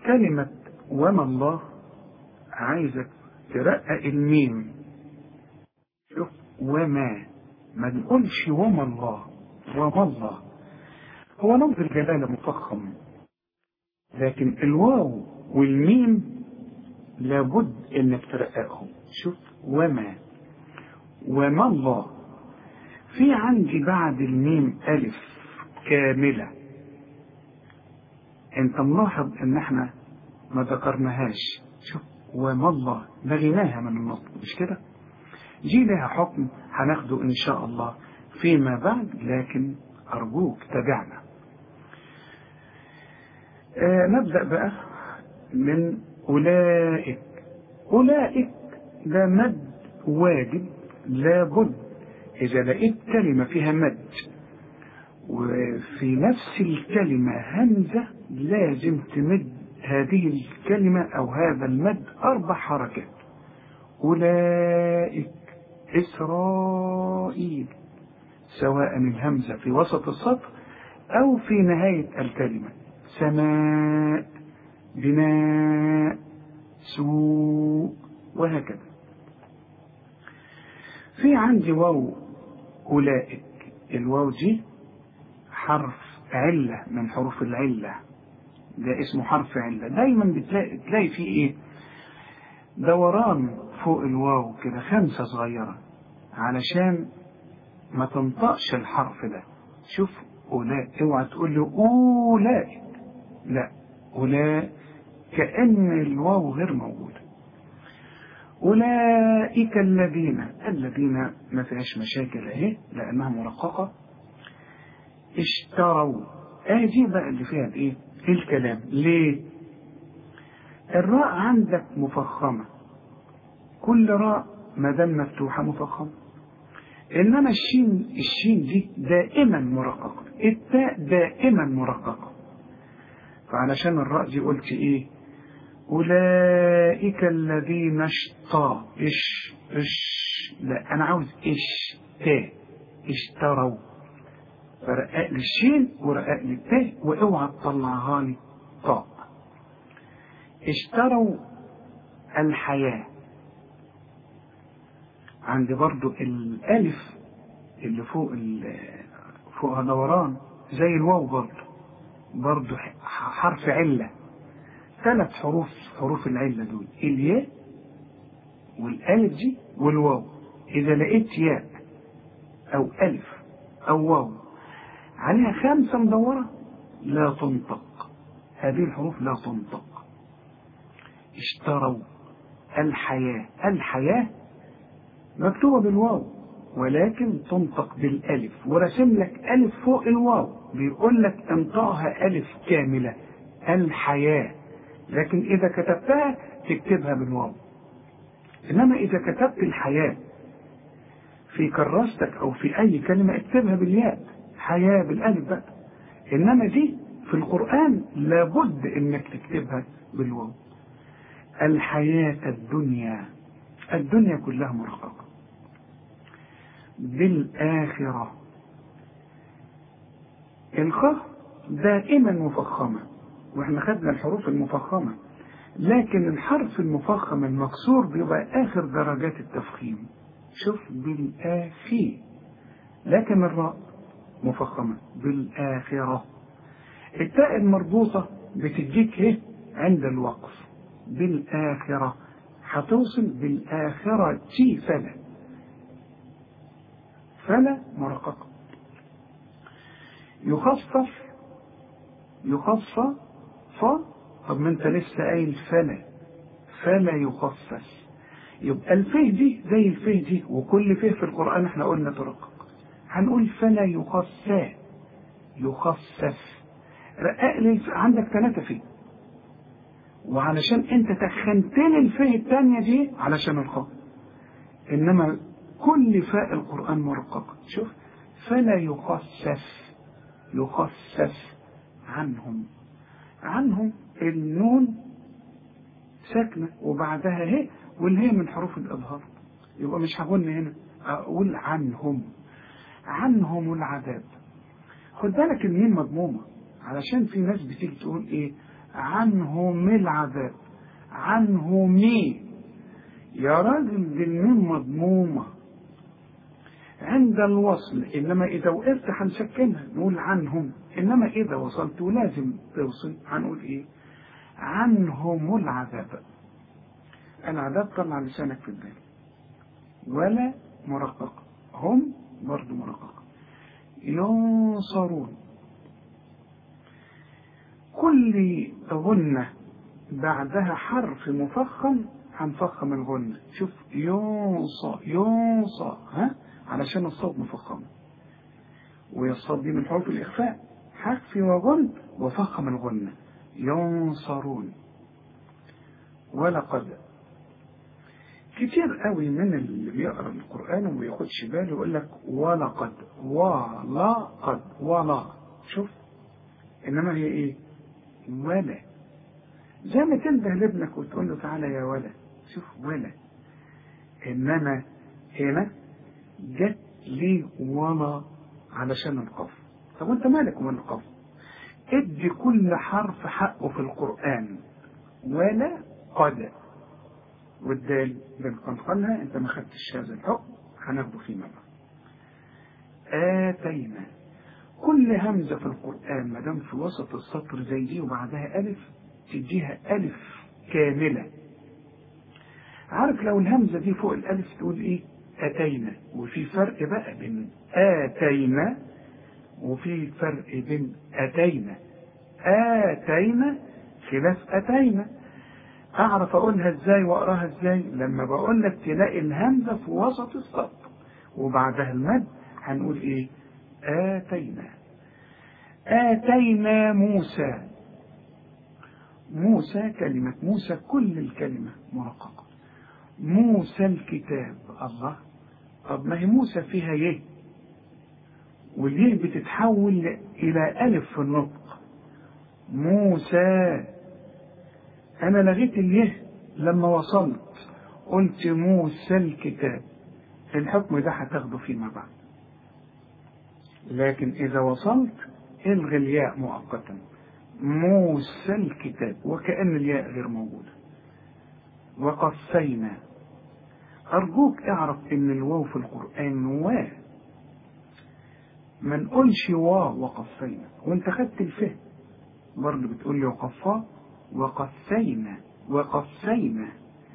كلمة وما الله عايزك ترقق الميم شوف وما ما نقولش وما الله وما الله هو لفظ الجلالة مفخم لكن الواو والميم لابد انك ترققهم شوف وما وما الله في عندي بعد الميم ألف كاملة انت ملاحظ ان احنا ما ذكرناهاش شوف وما الله لغيناها من النطق مش كده دي لها حكم هناخده ان شاء الله فيما بعد لكن ارجوك تابعنا آه نبدأ بقى من أولئك أولئك ده مد واجب لابد إذا لقيت كلمة فيها مد وفي نفس الكلمة همزة لازم تمد هذه الكلمة أو هذا المد أربع حركات أولئك إسرائيل سواء الهمزة في وسط السطر أو في نهاية الكلمة سماء بناء سوء وهكذا في عندي واو أولئك الواو دي حرف علة من حروف العلة ده اسمه حرف علة دايما بتلاقي تلاقي فيه ايه دوران فوق الواو كده خمسة صغيرة علشان ما تنطقش الحرف ده شوف أولئك اوعى تقول له أولئك لا أولئك كأن الواو غير موجودة أولئك الذين الذين ما فيهاش مشاكل اهي لأنها مرققة اشتروا اه دي بقى اللي فيها الايه الكلام ليه الراء عندك مفخمة كل راء ما دام مفتوحة مفخمة إنما الشين الشين دي دائما مرققة التاء دائما مرققة فعلشان الراء دي قلت إيه أولئك الذين اشطى إش إش لا أنا عاوز إش تا اشتروا فرقاق لي الشين ورقاق لي التاء واوعى تطلعها لي طاء اشتروا الحياة عندي برضو الألف اللي فوق فوقها دوران زي الواو برضو برضو حرف علة ثلاث حروف حروف العلة دول الياء والألف دي والواو إذا لقيت ياء أو ألف أو واو عليها خمسة مدورة لا تنطق هذه الحروف لا تنطق اشتروا الحياة الحياة مكتوبة بالواو ولكن تنطق بالألف ورسم لك ألف فوق الواو بيقول لك انطقها ألف كاملة الحياة لكن إذا كتبتها تكتبها بالواو إنما إذا كتبت الحياة في كراستك أو في أي كلمة اكتبها بالياء حياة بالألف بقى إنما دي في القرآن لابد إنك تكتبها بالواو الحياة الدنيا الدنيا كلها مرققة بالآخرة الخاء دائما مفخمة واحنا خدنا الحروف المفخمة لكن الحرف المفخم المكسور بيبقى آخر درجات التفخيم شوف بالآخي لكن الراء مفخمة بالآخرة التاء المربوطة بتجيك ايه عند الوقف بالآخرة هتوصل بالآخرة تي فلا فلا مرققة يخفف يخفف ف طب ما انت لسه قايل فلا فلا يخفف يبقى الفه دي زي الفه دي وكل فه في القرآن احنا قلنا ترقق هنقول فلا يخفى يخفف رقاق لي عندك ثلاثة فيه وعلشان انت تخنت لي الفه الثانية دي علشان الخاء انما كل فاء القرآن مرققة شوف فلا يخفف يخفف عنهم عنهم النون ساكنة وبعدها هي والهي من حروف الإظهار يبقى مش هقول هنا أقول عنهم عنهم العذاب خد بالك الميم مضمومة علشان في ناس بتيجي تقول إيه عنهم العذاب عنه مي يا راجل دي الميم مضمومة عند الوصل إنما إذا وقفت هنسكنها نقول عنهم إنما إذا وصلت ولازم توصل هنقول إيه عنهم العذاب العذاب طلع لسانك في البال ولا مرققة هم برضو مرققة ينصرون كل غنة بعدها حرف مفخم هنفخم الغنة شوف ينصى ينصى ها علشان الصوت مفخم والصوت دي من حروف الإخفاء حرف وغن وفخم الغنة ينصرون ولقد كتير قوي من اللي بيقرا القرآن وما بياخدش باله يقول لك ولقد ولقد ولا شوف إنما هي إيه؟ ولا زي ما تنده لابنك وتقول له تعالى يا ولا شوف ولا إنما هنا جت ليه ولا علشان القف طب وانت مالك ومال القف ادي كل حرف حقه في القرآن ولا قد والدال بنقنقلها انت ما خدتش هذا الحكم هناخده فيما بعد آتينا كل همزة في القرآن ما دام في وسط السطر زي دي وبعدها ألف تديها ألف كاملة عارف لو الهمزة دي فوق الألف تقول إيه أتينا وفي فرق بقى بين آتينا وفي فرق بين أتينا آتينا خلاف أتينا أعرف أقولها إزاي وأقراها إزاي لما بقول لك تلاقي الهمزة في وسط السطر وبعدها المد هنقول إيه آتينا آتينا موسى موسى كلمة موسى كل الكلمة مرققة موسى الكتاب الله طب ما هي موسى فيها يه واليه بتتحول إلى ألف في النطق موسى أنا لغيت اليه لما وصلت قلت موسى الكتاب الحكم ده هتاخده فيما بعد لكن إذا وصلت الغي الياء مؤقتا موسى الكتاب وكأن الياء غير موجودة وقفينا أرجوك اعرف إن الواو في القرآن وا ما نقولش وا وقفينا وانت خدت الفهم برضه بتقول لي وقفا وقفينا وقفينا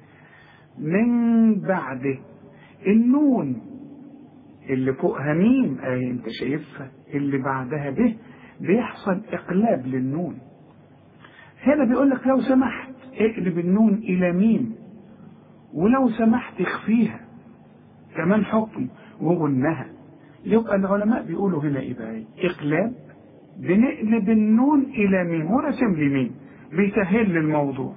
من بعده النون اللي فوقها ميم اهي انت شايفها اللي بعدها به بيحصل اقلاب للنون هنا بيقول لك لو سمحت اقلب النون الى ميم ولو سمحت اخفيها كمان حكم وغنها يبقى العلماء بيقولوا هنا ايه بقى اقلاب بنقلب النون الى ميم ورسم لي ميم بيسهل لي الموضوع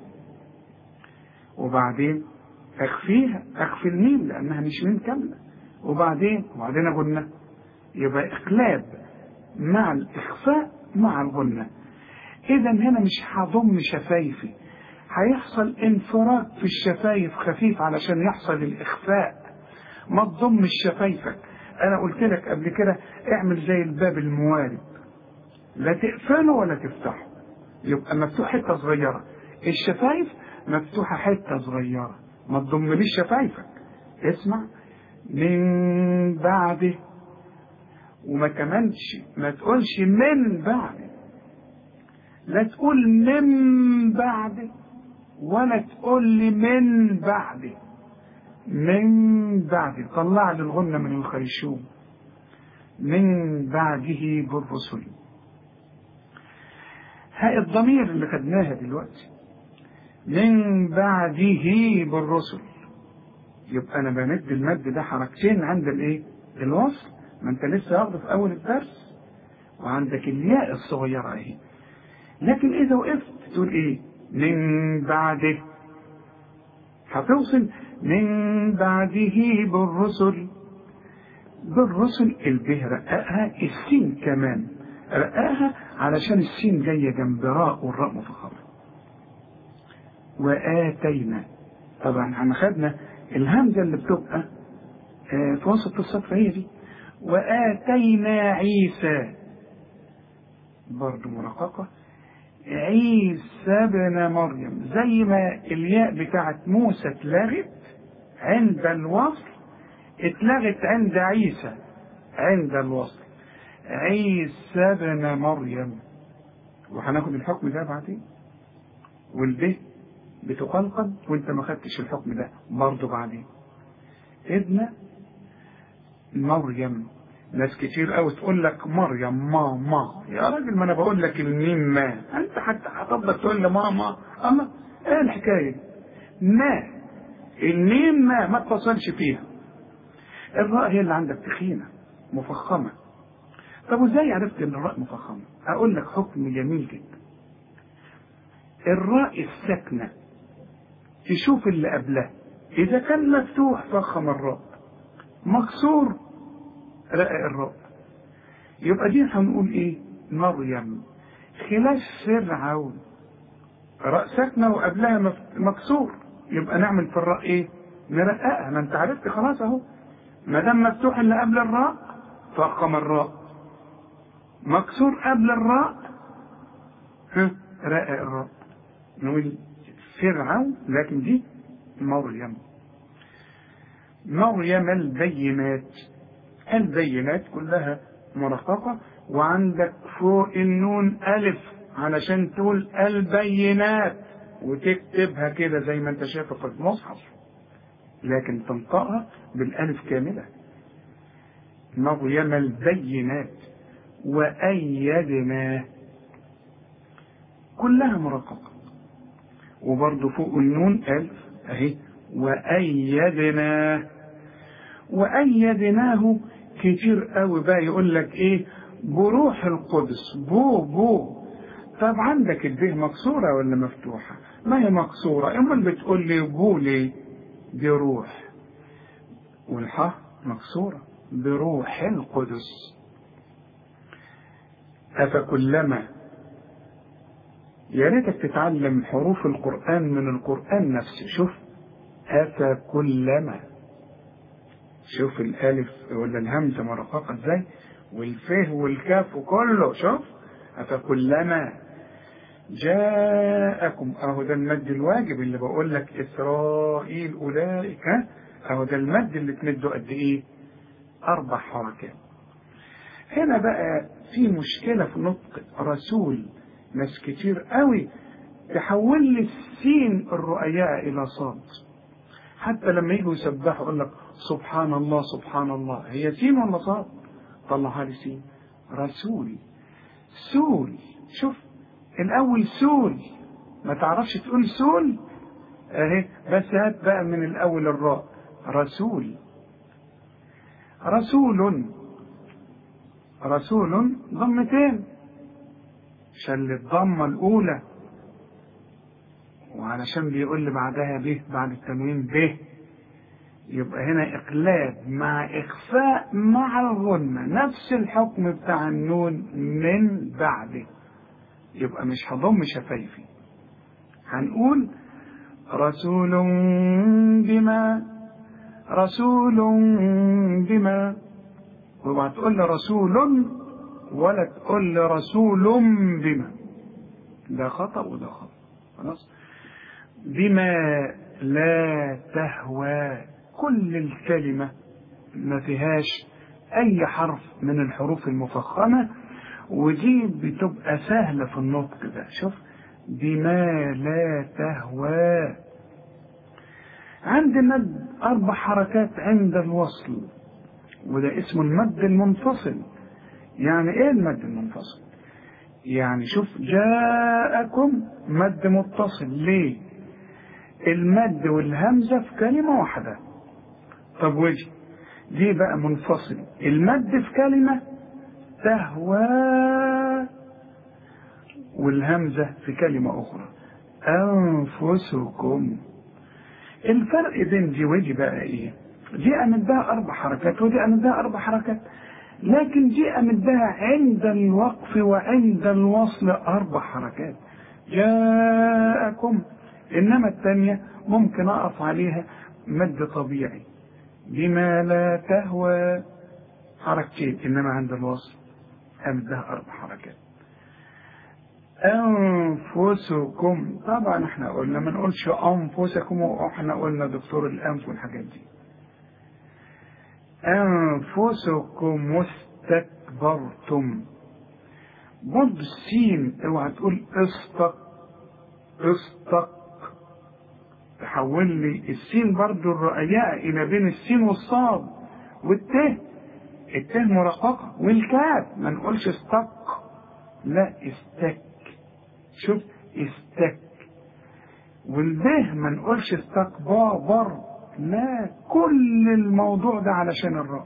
وبعدين اخفيها اخفي الميم لانها مش ميم كامله وبعدين وبعدين اغنى يبقى اقلاب مع الاخفاء مع الغنى اذا هنا مش هضم شفايفي هيحصل انفراد في الشفايف خفيف علشان يحصل الاخفاء ما تضمش شفايفك انا قلت لك قبل كده اعمل زي الباب الموارد لا تقفله ولا تفتحه يبقى مفتوح حته صغيره الشفايف مفتوحه حته صغيره ما تضمليش شفايفك اسمع من بعده وما كمانش ما تقولش من بعده لا تقول من بعده ولا تقول لي من بعده من بعده طلع لي الغنة من الخيشوم من بعده بالرسل هاي الضمير اللي خدناها دلوقتي من بعده بالرسل يبقى انا بمد المد ده حركتين عند الايه الوصل ما انت لسه واخده في اول الدرس وعندك الياء الصغيره اهي لكن اذا وقفت تقول ايه من بعده هتوصل من بعده بالرسل بالرسل البه رققها السين كمان رققها علشان السين جايه جنب راء والراء مفخمه واتينا طبعا احنا خدنا الهمزه اللي بتبقى في وسط السطر هي دي واتينا عيسى برضه مرققه عيسى بن مريم زي ما الياء بتاعت موسى اتلغت عند الوصل اتلغت عند عيسى عند الوصل عيسى بن مريم وهناخد الحكم ده بعدين والب بتقلقل وانت ما خدتش الحكم ده برضه بعدين ابن مريم ناس كتير قوي تقول لك مريم ما ما يا راجل ما انا بقول لك الميم ما انت حتى هتفضل تقول لي ما ما اما ايه الحكايه ما الميم ما ما اتصلش فيها الراء هي اللي عندك تخينه مفخمه طب وازاي عرفت ان الراء مفخمه اقول لك حكم جميل جدا الراء الساكنه تشوف اللي قبلها اذا كان مفتوح فخم الراء مكسور رقق الراء يبقى دي هنقول ايه مريم خلاف فرعون راء ساكنه وقبلها مكسور يبقى نعمل في الراء ايه نرققها ما انت عرفت خلاص اهو ما دام مفتوح اللي قبل الراء فخم الراء مكسور قبل الراء ها رقق الراء نقول فرعون لكن دي مريم مريم البينات البينات كلها مرققة وعندك فوق النون ألف علشان تقول البينات وتكتبها كده زي ما انت شايفها في المصحف لكن تنطقها بالألف كاملة مريم البينات وأيدناه كلها مرققة وبرضه فوق النون ألف أهي وأيدناه وأيدناه كتير قوي بقى يقول لك إيه بروح القدس بو بو طب عندك البيه مكسورة ولا مفتوحة؟ ما هي مكسورة، أمال بتقول لي بو ليه؟ بروح والحاء مكسورة بروح القدس أفكلما يا ريتك تتعلم حروف القرآن من القرآن نفسه شوف أفكلما شوف الألف ولا الهمزة مرققة ازاي والفه والكاف وكله شوف أفكلما جاءكم أهو ده المد الواجب اللي بقول لك إسرائيل أولئك أهو ده المد اللي تمده قد إيه؟ أربع حركات. هنا بقى في مشكلة في نطق رسول ناس كتير قوي تحول لي السين الرؤياء إلى صاد. حتى لما يجوا يسبحوا يقول لك سبحان الله سبحان الله هي سين ولا صاد؟ طلعها لي سين. رسول سول شوف الأول سول ما تعرفش تقول سول اهي بس هات بقى من الأول الراء رسول رسول رسول ضمتين شل الضمة الأولى وعلشان بيقول لي بعدها به بعد التنوين به يبقى هنا إقلاب مع إخفاء مع الغنة نفس الحكم بتاع النون من بعده يبقى مش هضم شفايفي هنقول رسول بما رسول بما اوعى تقول لي رسول ولا تقول لي رسول بما ده خطأ وده خطأ خلاص بما لا تهوى كل الكلمة ما فيهاش أي حرف من الحروف المفخمة ودي بتبقى سهلة في النطق ده شوف بما لا تهوى عند مد أربع حركات عند الوصل وده اسمه المد المنفصل يعني ايه المد المنفصل يعني شوف جاءكم مد متصل ليه المد والهمزة في كلمة واحدة طب ودي دي بقى منفصل المد في كلمة تهوى والهمزة في كلمة أخرى أنفسكم الفرق بين دي ودي بقى إيه؟ دي أمدها أربع حركات ودي أمدها أربع حركات لكن دي أمدها عند الوقف وعند الوصل أربع حركات جاءكم إنما الثانية ممكن أقف عليها مد طبيعي بما لا تهوى حركتين إنما عند الوصل أمدها أربع حركات أنفسكم طبعا احنا قلنا ما نقولش أنفسكم واحنا قلنا دكتور الأنف والحاجات دي أنفسكم استكبرتم برضه السين اوعى تقول استق استق تحول لي السين برضه الرؤياء إلى بين السين والصاد والته الته مرققة والكاف ما نقولش استق لا استك شوف استك والبه ما نقولش استكبار لا كل الموضوع ده علشان الراء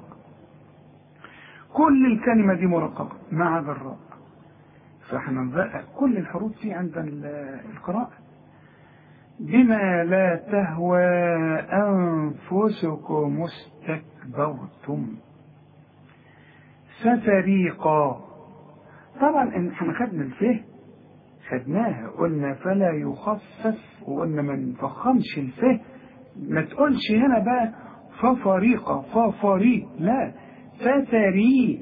كل الكلمة دي مرققة ما عدا الراء فاحنا نبقى كل الحروف دي عند القراءة بما لا تهوى أنفسكم استكبرتم ففريقا طبعا احنا خدنا الفه خدناها قلنا فلا يخفف وقلنا ما نفخمش الفه ما تقولش هنا بقى ففريقة ففريق لا فتري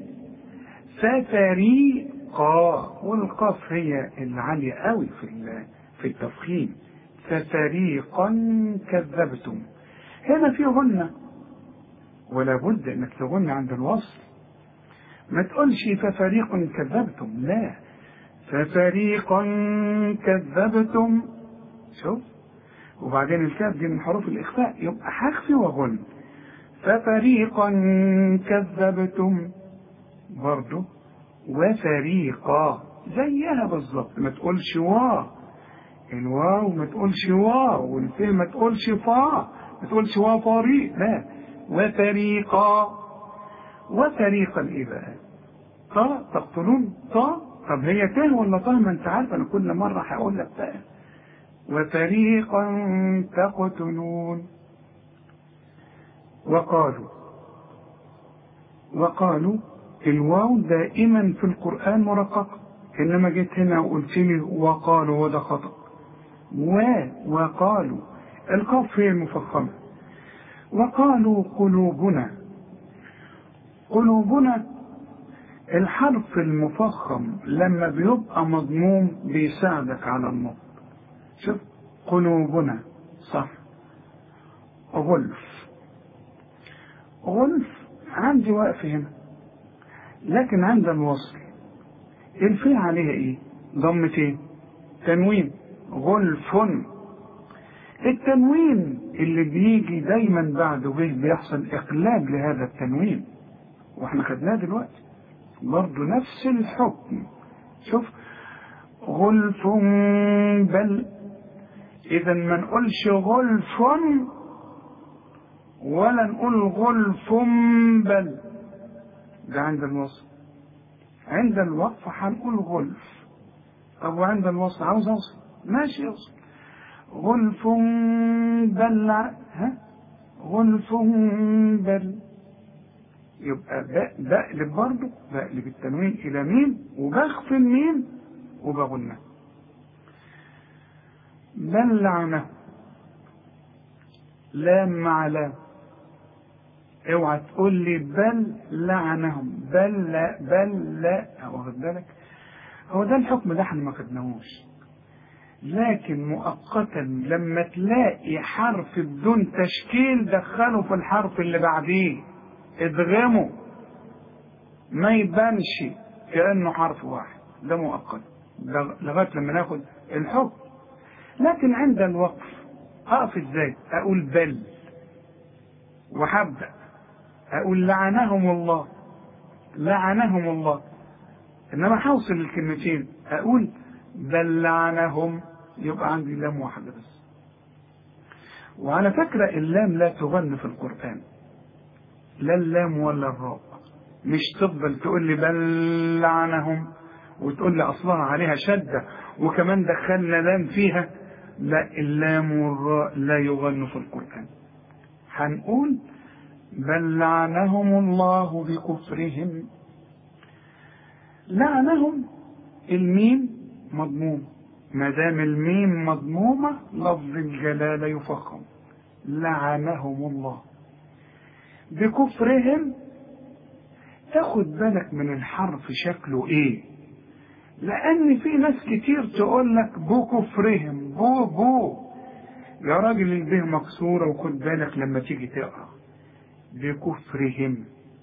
فتريقا والقاف هي العالية قوي في في التفخيم ففريقا كذبتم هنا في غنة ولا بد انك تغن عند الوصل ما تقولش ففريق كذبتم لا ففريقا كذبتم شوف وبعدين الكاف دي من حروف الإخفاء يبقى حخفي وغن ففريقا كذبتم برضه وفريقا زيها بالظبط ما تقولش وا الواو ما تقولش وا والفه ما تقولش فا ما تقولش وا فريق لا وفريقا وفريقا ايه بقى طا تقتلون طا طب هي ته ولا طه ما انت عارف انا كل مره هقول لك بقى وفريقا تقتلون وقالوا وقالوا الواو دائما في القرآن مرققة إنما جيت هنا وقلت لي وقالوا وده خطأ و وقالوا القاف هي المفخمة وقالوا قلوبنا قلوبنا الحرف المفخم لما بيبقى مضموم بيساعدك على النطق شوف قلوبنا صح غلف غلف عندي وقف هنا لكن عند الوصل الفي عليها ايه ضمتين تنوين غلف التنوين اللي بيجي دايما بعده به بيحصل اقلاب لهذا التنوين واحنا خدناه دلوقتي برضه نفس الحكم شوف غلف بل اذا ما نقولش غلف ولا نقول غلف بل ده عند الوصف عند الوقف هنقول غلف طب وعند الوصل عاوز اوصل ماشي اوصل غلف بل ها غلف بل يبقى بقلب برضه بقلب التنوين الى ميم وبخفي الميم وبغنى بل لعنه لام مع لام اوعى تقول لي بل لعنهم بل لا بل لا واخد بالك هو ده الحكم ده احنا ما خدناهوش لكن مؤقتا لما تلاقي حرف بدون تشكيل دخله في الحرف اللي بعديه ادغمه ما يبانش كانه حرف واحد ده مؤقت لغايه لما ناخد الحكم لكن عند الوقف اقف ازاي اقول بل وهبدا اقول لعنهم الله لعنهم الله انما هوصل الكلمتين اقول بل لعنهم يبقى عندي لام واحده بس وعلى فكره اللام لا تغن في القران لا اللام ولا الراء مش تفضل تقول لي بل لعنهم وتقول لي اصلها عليها شده وكمان دخلنا لام فيها لا اللام والراء لا يغن في القران هنقول بل لعنهم الله بكفرهم لعنهم الميم مضموم ما دام الميم مضمومة لفظ الجلالة يفخم لعنهم الله بكفرهم تاخد بالك من الحرف شكله ايه لان في ناس كتير تقول لك بو كفرهم بو بو يا راجل البه مكسورة وخد بالك لما تيجي تقرا بكفرهم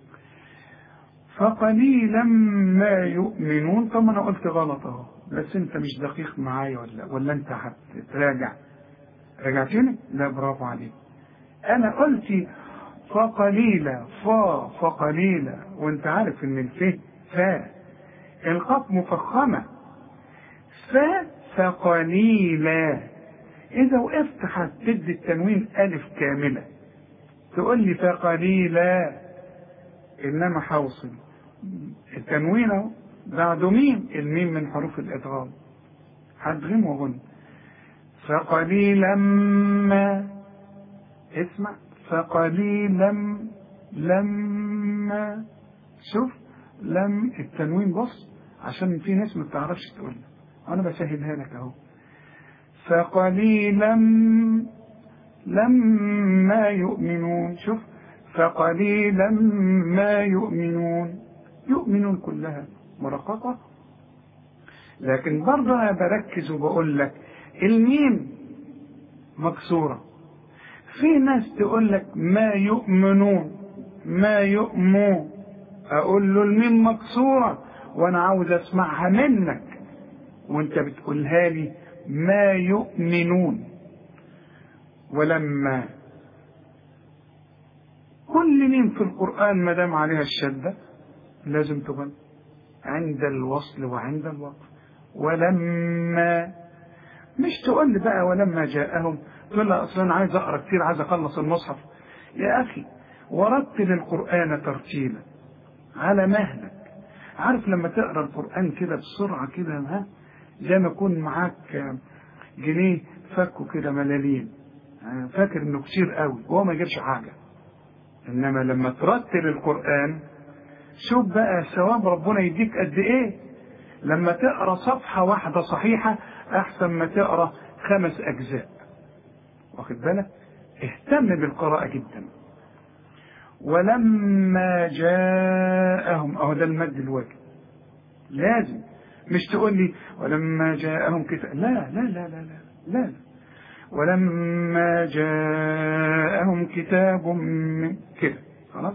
فقليلا ما يؤمنون طب انا قلت غلط اهو بس انت مش دقيق معايا ولا ولا انت هتراجع رجعتني لا برافو عليك انا قلت فقليلا فا فقليلا وانت عارف ان الف فا القاف مفخمه فا فقليلا اذا وقفت هتدي التنوين الف كامله تقول لي فقليلا انما حوصل التنوين اهو بعده ميم الميم من حروف الادغام هدغم وغن فقليلا ما اسمع فقليلا لما شوف لم التنوين بص عشان في ناس ما بتعرفش تقول انا بسهلها لك اهو فقليلا لما يؤمنون شوف فقليلا ما يؤمنون يؤمنون كلها مرققة لكن برضه أنا بركز وبقول لك الميم مكسورة في ناس تقول لك ما يؤمنون ما يؤمنون أقول له الميم مكسورة وأنا عاوز أسمعها منك وأنت بتقولها لي ما يؤمنون ولما كل ميم في القرآن ما دام عليها الشدة لازم تبان عند الوصل وعند الوقف ولما مش تقول لي بقى ولما جاءهم تقول لي اصلا انا عايز اقرا كتير عايز اخلص المصحف يا اخي ورتل القران ترتيلا على مهلك عارف لما تقرا القران كده بسرعه كده ها زي ما يكون معاك جنيه فكه كده ملالين فاكر انه كتير قوي وهو ما يجيبش حاجه انما لما ترتل القران شوف بقى ثواب ربنا يديك قد ايه لما تقرا صفحه واحده صحيحه احسن ما تقرا خمس اجزاء واخد بالك اهتم بالقراءه جدا ولما جاءهم اهو ده المد الواجب لازم مش تقول لي ولما جاءهم كتاب لا لا لا لا لا لا ولما جاءهم كتاب من كده خلاص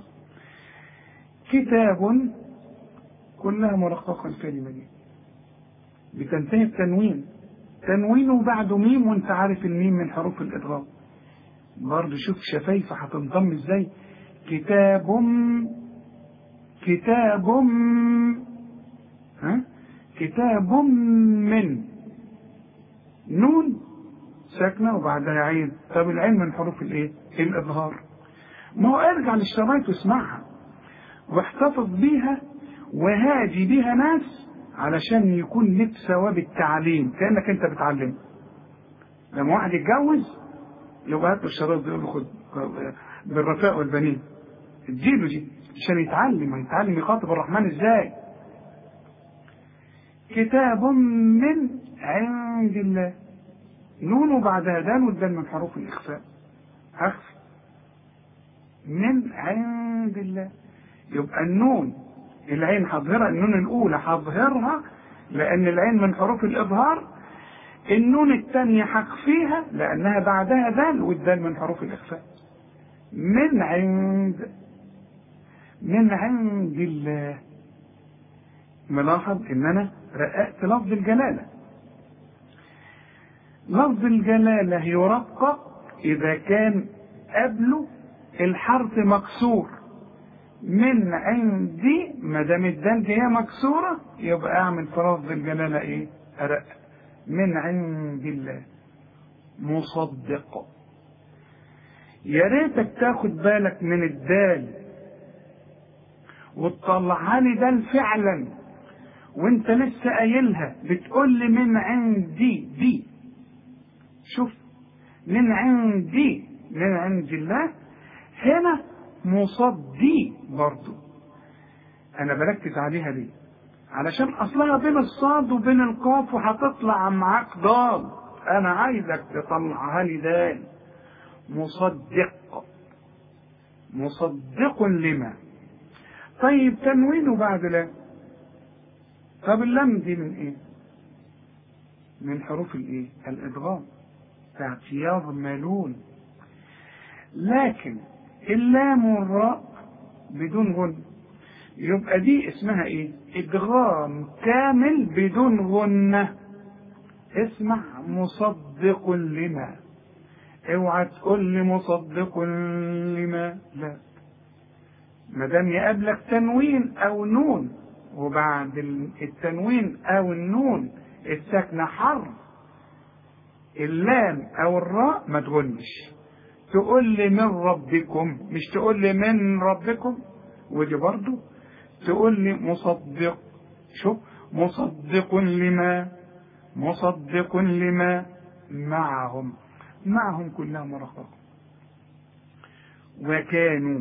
كتاب كلها مرققة الكلمة دي بتنتهي بتنوين تنوينه بعده ميم وانت عارف الميم من حروف الإدغام برضه شوف شفايفة هتنضم ازاي كتاب كتاب ها كتاب من نون ساكنة وبعدها عين طب العين من حروف الايه الإظهار ما هو ارجع للشرايط واسمعها واحتفظ بيها وهادي بيها ناس علشان يكون لك ثواب التعليم كانك انت بتعلم لما واحد يتجوز يبقى هات له الشرايط دي يقول له خد بالرفاء والبنين اديله دي عشان يتعلم يتعلم يخاطب الرحمن ازاي كتاب من عند الله نون وبعدها دال والدال من حروف الاخفاء هخفي من عند الله يبقى النون العين هظهرها النون الأولى هظهرها لأن العين من حروف الإظهار النون الثانية هخفيها لأنها بعدها دال والدال من حروف الإخفاء من عند من عند الله ملاحظ إن أنا رققت لفظ الجلالة لفظ الجلالة يرقق إذا كان قبله الحرف مكسور من عندي ما دام الدال دي هي مكسوره يبقى اعمل في لفظ الجلاله ايه؟ ارق من عند الله مصدق يا ريتك تاخد بالك من الدال وتطلعها لي دال فعلا وانت لسه قايلها بتقول لي من عندي دي شوف من عندي من عند الله هنا مصدي برضو انا بركز عليها ليه علشان اصلها بين الصاد وبين القاف وهتطلع معاك ضاد انا عايزك تطلعها لي دال مصدق مصدق لما طيب تنوينه بعد لا طب اللام دي من ايه من حروف الايه الادغام بتاعت يضملون لكن اللام والراء بدون غن يبقى دي اسمها ايه ادغام كامل بدون غنة اسمع مصدق لما اوعى تقول لي مصدق لما لا ما دام يقابلك تنوين او نون وبعد التنوين او النون الساكنه حرف اللام او الراء ما تغنش تقول لي من ربكم مش تقول لي من ربكم ودي برضو تقول لي مصدق شوف مصدق لما مصدق لما معهم معهم كلها مرققة وكانوا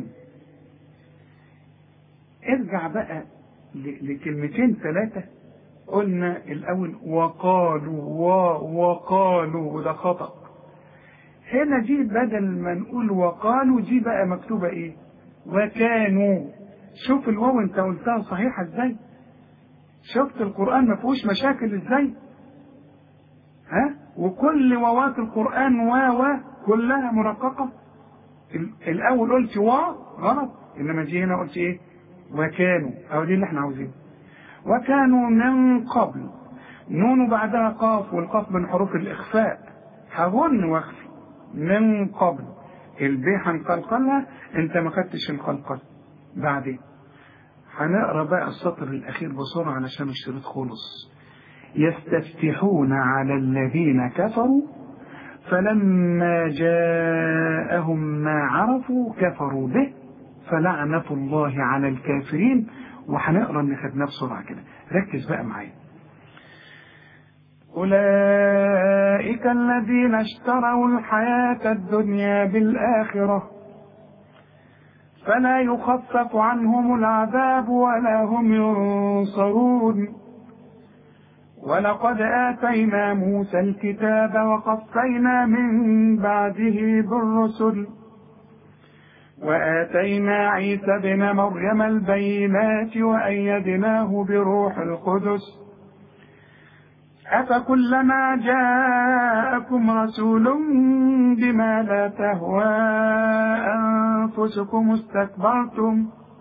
ارجع بقى لكلمتين ثلاثة قلنا الأول وقالوا و وقالوا وده خطأ هنا دي بدل ما نقول وقالوا دي بقى مكتوبة ايه وكانوا شوف الواو انت قلتها صحيحة ازاي شفت القرآن ما فيهوش مشاكل ازاي ها وكل واوات القرآن واو كلها مرققة الأول قلت وا غلط إنما دي هنا قلت إيه وكانوا أو دي اللي إحنا عاوزينه وكانوا من قبل نون بعدها قاف والقاف من حروف الإخفاء هغن واخفي من قبل البي هنقلقلها أنت ما خدتش القلقل بعدين هنقرا بقى السطر الأخير بسرعة علشان الشريط خلص يستفتحون على الذين كفروا فلما جاءهم ما عرفوا كفروا به فلعنة الله على الكافرين وهنقرا اللي خدناه بسرعة كده ركز بقى معايا أولئك الذين اشتروا الحياة الدنيا بالآخرة فلا يخفف عنهم العذاب ولا هم ينصرون ولقد آتينا موسى الكتاب وقفينا من بعده بالرسل وآتينا عيسى بن مريم البينات وأيدناه بروح القدس أفكلما جاءكم رسول بما لا تهوى أنفسكم استكبرتم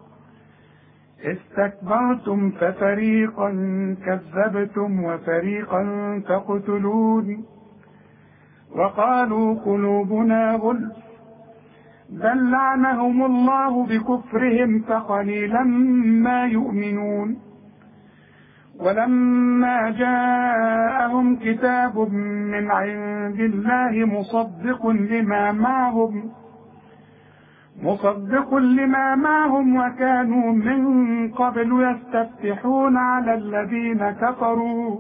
استكبرتم ففريقا كذبتم وفريقا تقتلون وقالوا قلوبنا غلف بل لعنهم الله بكفرهم فقليلا ما يؤمنون ولما جاءهم كتاب من عند الله مصدق لما معهم مصدق لما معهم وكانوا من قبل يستفتحون على الذين كفروا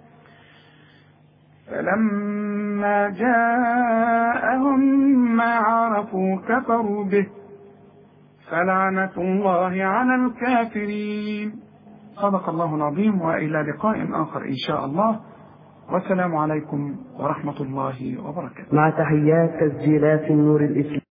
فلما جاءهم ما عرفوا كفروا به فلعنة الله على الكافرين صدق الله العظيم وإلى لقاء آخر إن شاء الله والسلام عليكم ورحمة الله وبركاته مع تحيات تسجيلات النور الإسلامي